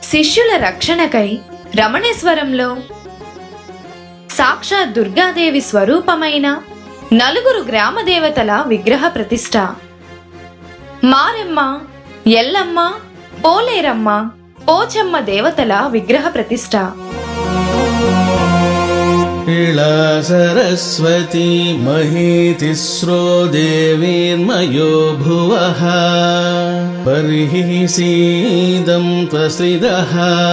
శిష్యుల రక్షణకై రమణేశ్వరంలో సాక్షాత్ దుర్గాదేవి స్వరూపమైన నలుగురు గ్రామ దేవతల విగ్రహ ప్రతిష్ట మారెమ్మ ఎల్లమ్మ పోలేరమ్మ పోచమ్మ దేవతల విగ్రహ ప్రతిష్ట इळा सरस्वती महीतिस्रो देवीर्मयो भुवः बर्हिः सीदं त्वसृदः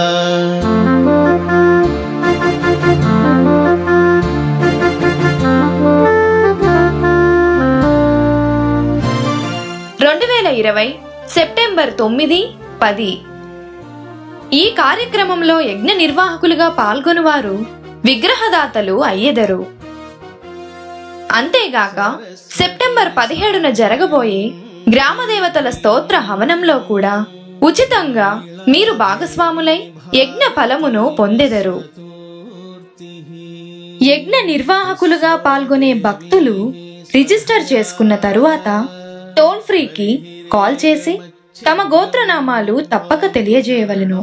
రెండు వేల ఇరవై సెప్టెంబర్ తొమ్మిది పది ఈ కార్యక్రమంలో యజ్ఞ నిర్వాహకులుగా పాల్గొనువారు విగ్రహదాతలు అయ్యెదరు అంతేగాక సెప్టెంబర్ పదిహేడున జరగబోయే గ్రామ దేవతల స్తోత్ర హవనంలో కూడా ఉచితంగా మీరు భాగస్వాములై యజ్ఞ ఫలమును పొందెదరు యజ్ఞ నిర్వాహకులుగా పాల్గొనే భక్తులు రిజిస్టర్ చేసుకున్న తరువాత టోల్ ఫ్రీకి కాల్ చేసి తమ గోత్రనామాలు తప్పక తెలియజేయవలెను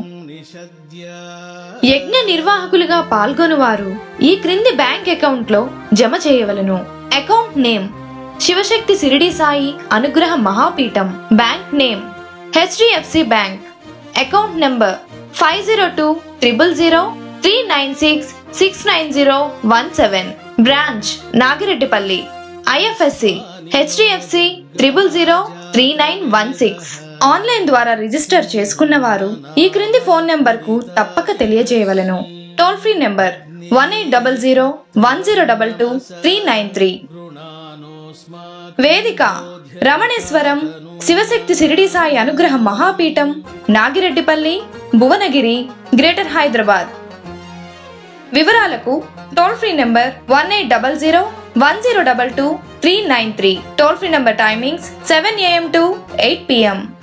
యజ్ఞ నిర్వాహకులుగా పాల్గొనువారు ఈ క్రింది బ్యాంక్ అకౌంట్ లో జమ చేయవలెను అకౌంట్ నేమ్ శివశక్తి సిరిడి సాయి అనుగ్రహ మహాపీఠం bank name HDFC bank account number five zero two triple zero three nine six six nine zero one seven branch Nagireddipalli IFSC HDFC triple zero three nine one six online ద్వారా register చేసుకున్న వారు ఈ క్రింది phone number కు తప్పక తెలియజేయవలెను toll free number one eight double zero one zero double two three nine three వేదిక రమణేశ్వరం శివశక్తి సిరిడి సాయి అనుగ్రహ మహాపీఠం నాగిరెడ్డిపల్లి భువనగిరి గ్రేటర్ హైదరాబాద్ వివరాలకు toll free number one eight double zero one zero double two three nine three toll free number timings seven AM to eight PM